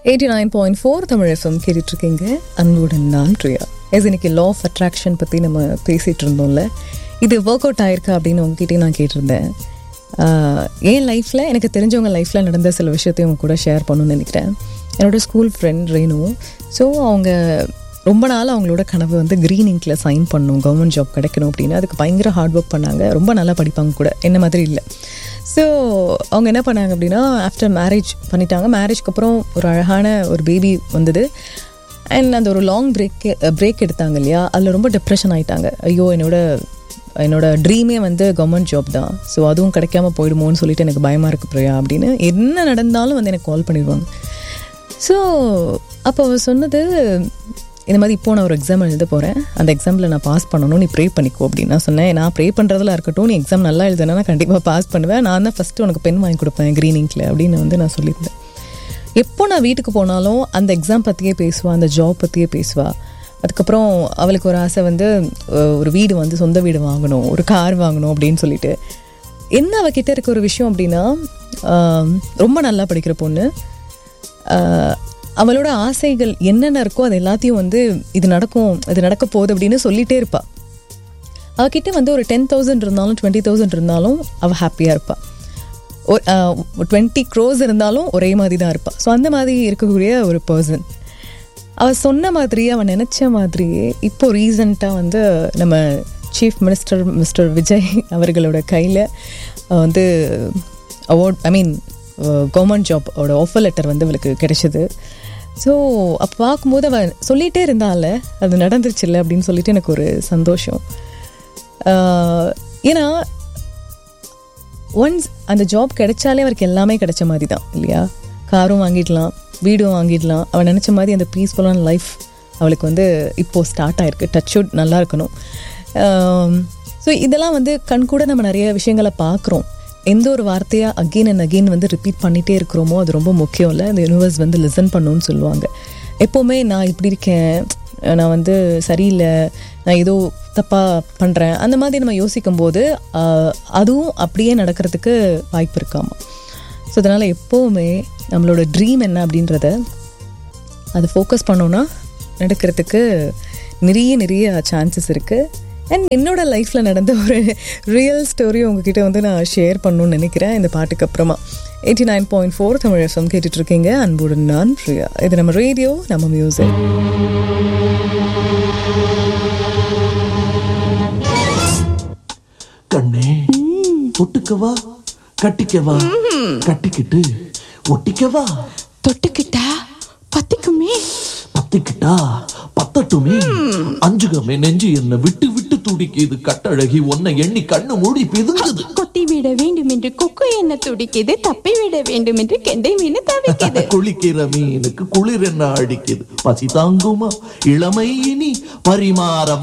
eighty nine point four Tamil FM கேட்டுட்ருக்கீங்க அன்புடன் நான் பிரியா எஸ் இன்னைக்கு லா ஆஃப் அட்ராக்ஷன் பற்றி நம்ம பேசிகிட்டு இருந்தோம்ல இது ஒர்க் அவுட் ஆயிருக்கா அப்படின்னு உங்ககிட்டயே நான் கேட்டிருந்தேன் ஆஹ், என் லைஃப்பில் எனக்கு தெரிஞ்சவங்க லைஃப்பில் நடந்த சில விஷயத்தையும் உங்க கூட ஷேர் பண்ணணும்னு நினைக்கிறேன் என்னோட ஸ்கூல் ஃப்ரெண்ட் ரேணு ஸோ அவங்க ரொம்ப நாள் அவங்களோட கனவு வந்து க்ரீன் இங்கில் சைன் பண்ணணும் கவர்மெண்ட் ஜாப் கிடைக்கணும் அப்படின்னு அதுக்கு பயங்கர ஹார்ட் ஒர்க் பண்ணாங்க ரொம்ப நல்லா படிப்பாங்க கூட என்ன மாதிரி இல்லை ஸோ அவங்க என்ன பண்ணாங்க அப்படின்னா ஆஃப்டர் மேரேஜ் பண்ணிட்டாங்க மேரேஜ்க்கு அப்புறம் ஒரு அழகான ஒரு பேபி வந்தது அண்ட் அந்த ஒரு லாங் பிரேக் பிரேக் எடுத்தாங்க இல்லையா அதில் ரொம்ப டிப்ரெஷன் ஆயிட்டாங்க ஐயோ என்னோட என்னோட ட்ரீமே வந்து கவர்மெண்ட் ஜாப் தான் ஸோ அதுவும் கிடைக்காம போயிடுமோன்னு சொல்லிட்டு எனக்கு பயமாக இருக்கு பிரியா அப்படின்னு என்ன நடந்தாலும் வந்து எனக்கு கால் பண்ணிடுவாங்க ஸோ அப்போ அவ சொன்னது இந்த மாதிரி இப்போ நான் ஒரு எக்ஸாம் எழுத போகிறேன் அந்த எக்ஸாமில் நான் பாஸ் பண்ணணும் நீ ப்ரே பண்ணிக்கோ அப்படின்னு நான் சொன்னேன் நான் ப்ரே பண்ணுறதுல இருக்கட்டும் நீ எக்ஸாம் நல்லா எழுதுனா நான் கண்டிப்பாக பாஸ் பண்ணுவேன் நான் தான் ஃபஸ்ட்டு உனக்கு பென் வாங்கி கொடுப்பேன் க்ரீன் இங்கில் அப்படின்னு வந்து நான் சொல்லியிருந்தேன் எப்போ நான் வீட்டுக்கு போனாலும் அந்த எக்ஸாம் பற்றியே பேசுவா அந்த ஜாப் பற்றியே பேசுவா அதுக்கப்புறம் அவளுக்கு ஒரு ஆசை வந்து அஹ், ஒரு வீடு வந்து சொந்த வீடு வாங்கணும் ஒரு கார் வாங்கணும் அப்படின்னு சொல்லிட்டு என்ன அவகிட்ட இருக்க ஒரு விஷயம் அப்படின்னா ஆம், ரொம்ப நல்லா படிக்கிற பொண்ணு ஆஹ், அவளோட ஆசைகள் என்னென்ன இருக்கோ அது எல்லாத்தையும் வந்து இது நடக்கும் இது நடக்க போகுது அப்படின்னு சொல்லிட்டே இருப்பா அவகிட்ட வந்து ஒரு டென் தௌசண்ட் இருந்தாலும் டுவெண்ட்டி தௌசண்ட் இருந்தாலும் அவள் ஹாப்பியாக இருப்பாள் டுவெண்ட்டி க்ரோஸ் இருந்தாலும் ஒரே மாதிரி தான் இருப்பாள் ஸோ அந்த மாதிரி இருக்கக்கூடிய ஒரு பர்சன் அவள் சொன்ன மாதிரியே அவன் நினச்ச மாதிரியே இப்போ ரீசண்டாக வந்து நம்ம சீஃப் மினிஸ்டர் மிஸ்டர் விஜய் அவர்களோட கையில் வந்து அவார்ட் ஐ மீன் கவர்மெண்ட் ஜாப்போட ஆஃபர் லெட்டர் வந்து அவளுக்கு கிடைச்சது ஸோ அப்போ பார்க்கும்போது அவள் சொல்லிகிட்டே இருந்தால அது நடந்துருச்சுல்ல அப்படின்னு சொல்லிட்டு எனக்கு ஒரு சந்தோஷம் ஆஹ் ஏன்னா ஒன்ஸ் அந்த ஜாப் கிடைச்சாலே அவருக்கு எல்லாமே கிடைச்ச மாதிரி தான் இல்லையா காரும் வாங்கிடலாம் வீடும் வாங்கிடலாம் அவன் நினச்ச மாதிரி அந்த பீஸ்ஃபுல்லான லைஃப் அவளுக்கு வந்து இப்போது ஸ்டார்ட் ஆயிருக்கு டச்வுட் நல்லா இருக்கணும் ஸோ இதெல்லாம் வந்து கண் கூட நம்ம நிறைய விஷயங்களை பார்க்குறோம் எந்த ஒரு வார்த்தையாக அகெயின் அண்ட் அகெயின் வந்து ரிப்பீட் பண்ணிகிட்டே இருக்கிறோமோ அது ரொம்ப முக்கியம் இல்லை இந்த யூனிவர்ஸ் வந்து லிசன் பண்ணணும்னு சொல்லுவாங்க எப்போவுமே நான் இப்படி இருக்கேன் நான் வந்து சரியில்லை நான் ஏதோ தப்பாக பண்ணுறேன் அந்த மாதிரி நம்ம யோசிக்கும் போது ஆஹ், அதுவும் அப்படியே நடக்கிறதுக்கு வாய்ப்பு இருக்காமா ஸோ அதனால் எப்போவுமே நம்மளோட ட்ரீம் என்ன அப்படின்றத அதை ஃபோக்கஸ் பண்ணோன்னா நடக்கிறதுக்கு நிறைய நிறைய சான்சஸ் இருக்குது அண்ட் என்னோட லைஃப்பில் நடந்த ஒரு ரியல் ஸ்டோரி உங்ககிட்ட வந்து நான் ஷேர் பண்ணணும்னு நினைக்கிறேன் இந்த பாட்டுக்கு அப்புறமா eighty nine point four Tamil FM கேட்டுட்ருக்கீங்க அன்புடன் நான் பிரியா இது நம்ம ரேடியோ நம்ம மியூசிக் கண்ணே தொட்டுக்கவா கட்டிக்கவா கட்டிக்கிட்டு ஒட்டிக்கவா தொட்டுக்கிட்டா பத்திக்குமே பத்திக்கிட்டா பத்தட்டுமே அஞ்சுகமே நெஞ்சு என்ன விட்டு விட்டு துடிக்குது கட்டழகி உன்னை எண்ணி கண்ணு மூடி பிதுங்குது கொத்தி விட வேண்டும் என்று கொக்கு என்ன துடிக்குது தப்பி விட வேண்டும் என்று கெண்டை மீன் தவிக்குது குளிக்கிற மீனுக்கு குளிர் என்ன அடிக்குது பசி தாங்குமா இளமை இனி பரிமாற